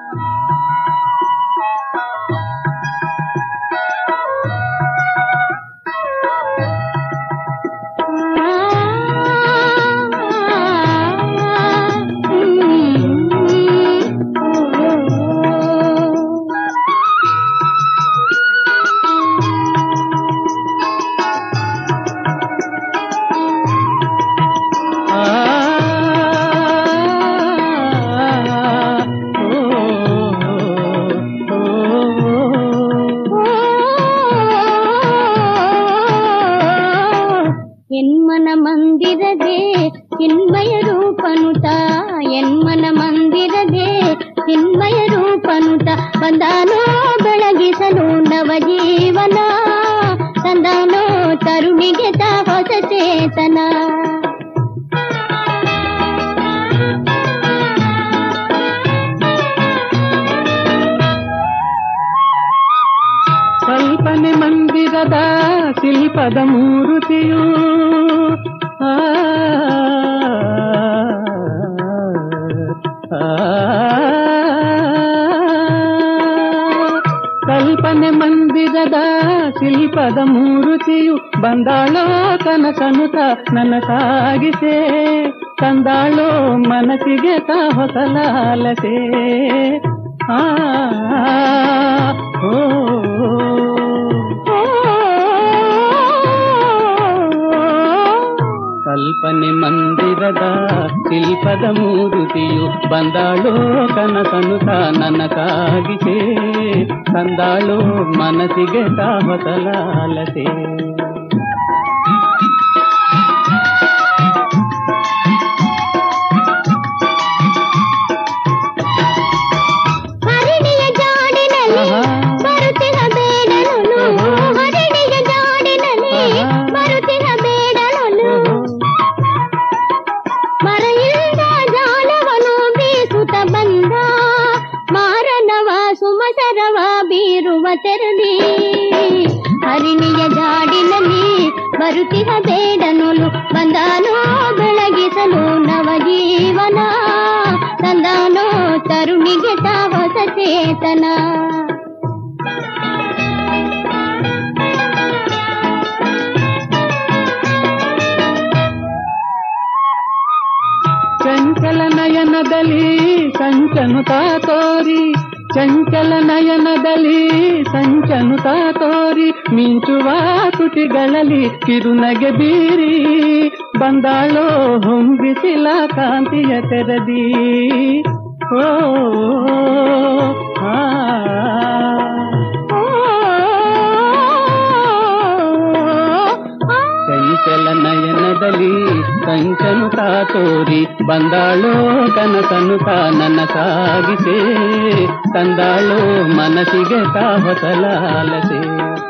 ಎನ್ಮನ ಮಂದಿರದೆ ಚಿನ್ಮಯ ರೂಪನುತ ಎನ್ಮನ ಮಂದಿರದೆ ಚಿನ್ಮಯ ರೂಪನುತ ಬಂದಾನೋ ಬೆಳಗಿಸಲು ನವ ಜೀವನ ತಂದಾನೋ ತರುಣಿಗೆ ತ ಹೊಸ ಚೇತನ ಕಲ್ಪನೆ ಮಂದಿರದ ಶಿಲ್ಪದ ಮೂರುತಿಯು ಆ, ಆ, ಕಲ್ಪನೆ ಮಂದಿರದ ಶಿಲ್ಪದ ಮೂರುತಿಯು ಬಂದಾಳೋ ಕನಸನುತ ನನ್ನ ಸಾಗಿಸೆ ತಂದಾಳೋ ಮನಸ್ಸಿಗೆ ತ ಹೊಸಲಾಲಸೆ ಆ ಓ ಕಲ್ಪನೆ ಮಂದಿರದ ಶಿಲ್ಪದ ಮೂರುತಿಯು ಬಂದಾಳೋ ಕನಸನು ತಾ ನನ್ನ ಕಾಗಿಸೆ ತಂದಾಳೋ ಮನಸ್ಸಿಗೆ ತಾ ಹೊಸಲಾಲಸೆ ಹರಿಣಿಯ ಜಾಡಿನಲ್ಲಿ ಆಹಾ. ಬರುತ್ತಿಹ ಬೇಡಲು ಹರಿಣಿಯ ಜಾಡಿನಲ್ಲಿ ಆಹಾ. ಬರುತ್ತಿಹ ಬೇಡಲು ಮರೆಯಿಂದ ಜಾಲವನು ಬೀಸುತ್ತ ಬಂದ ಮಾರನವ ಸುಮಸರವ ಬೀರುವ ತೆರಳಿ ಹರಿಣಿಯ ಜಾಡಿನಲ್ಲಿ ಬರುತ್ತಿಹ ಬೇಡನೊಲು ಬಂದಾನೋ ಬೆಳಗಿಸಲು ನವ ಜೀವನ ತಂದಾನೋ ತರುಣಿಗೆ ತ ಹೊಸ ಚೇತನ ಚಂಚಲ ನಯನದಲ್ಲಿ ಸಂಚನುತಾ ತೋರಿ ಚಂಚಲ ನಯನದಲ್ಲಿ ಸಂಚನುತಾ ತೋರಿ ಮಿಂಚುವ ತುಟಿಗಳಲ್ಲಿ ಕಿರುನಗೆ ಬೀರಿ ಬಂದಾಳೋ ಹೊಂಬಿಸಿಲ ಕಾಂತಿಯ ತೆರದಿ ಓ ಆ ಚಂಚಲ ನಯನದಲ್ಲಿ ಕಂಚನು ತಾ ತೋರಿ ಬಂದಾಳೋ ಕನಸನು ತಾ ನನ್ನ ಸಾಗಿಸೆ ತಂದಾಳೋ ಮನಸ್ಸಿಗೆ ತಾ ಹೊಸಲಾಲಸೆ